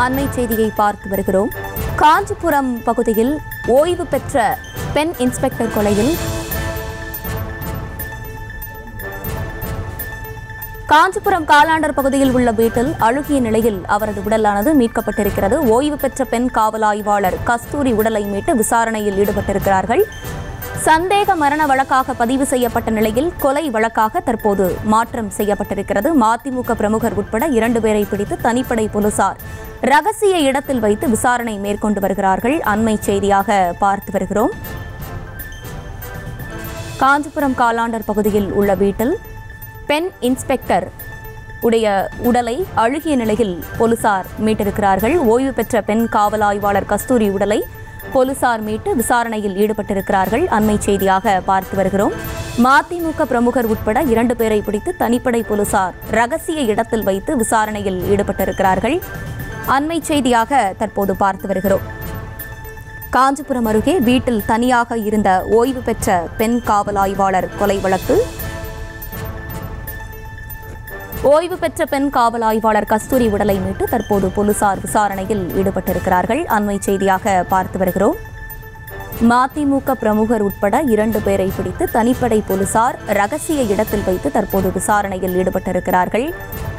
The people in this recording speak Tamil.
அண்மை செய்தியை பார்த்து வருகிறோம் காஞ்சிபுரம் பகுதியில் ஓய்வு பெற்ற பெண் இன்ஸ்பெக்டர் கொலையில் காஞ்சிபுரம் காலாண்டர் பகுதியில் உள்ள வீட்டில் அழுகிய நிலையில் அவரது உடலானது மீட்கப்பட்டிருக்கிறது ஓய்வு பெற்ற பெண் காவல் ஆய்வாளர் கஸ்தூரி உடலை மீட்டு விசாரணையில் ஈடுபட்டிருக்கிறார்கள் சந்தேக மரண வழக்காக பதிவு செய்யப்பட்ட நிலையில் கொலை வழக்காக தற்போது மாற்றம் செய்யப்பட்டிருக்கிறது மதிமுக பிரமுகர் உட்பட இரண்டு பேரை பிடித்து தனிப்படை போலீசார் ரகசிய இடத்தில் வைத்து விசாரணை மேற்கொண்டு வருகிறார்கள் அண்மை செய்தியாக பார்த்து வருகிறோம் காஞ்சிபுரம் காலாண்டர் பகுதியில் உள்ள வீட்டில் பெண் இன்ஸ்பெக்டர் உடைய உடலை அழுகிய நிலையில் போலீசார் மீட்டிருக்கிறார்கள் ஓய்வு பெற்ற பெண் காவல் ஆய்வாளர் கஸ்தூரி உடலை போலீசார் மீட்டு விசாரணையில் ஈடுபட்டிருக்கிறார்கள் அண்மை செய்தியாக பார்த்து வருகிறோம் மதிமுக பிரமுகர் உட்பட இரண்டு பேரை பிடித்து தனிப்படை போலீசார் ரகசிய இடத்தில் வைத்து விசாரணையில் ஈடுபட்டிருக்கிறார்கள் அண்மை செய்தியாக தற்போது பார்த்து வருகிறோம் காஞ்சிபுரம் அருகே வீட்டில் தனியாக இருந்த ஓய்வு பெற்ற பெண் காவல் ஆய்வாளர் கொலை வழக்கு ஓய்வு பெற்ற பெண் காவல் ஆய்வாளர் கஸ்தூரி உடலை மீட்டு தற்போது போலீசார் விசாரணையில் ஈடுபட்டிருக்கிறார்கள் அண்மை செய்தியாக பார்த்து வருகிறோம் மதிமுக பிரமுகர் உட்பட இரண்டு பேரை பிடித்து தனிப்படை போலீசார் ரகசிய இடத்தில் வைத்து தற்போது விசாரணையில் ஈடுபட்டிருக்கிறார்கள்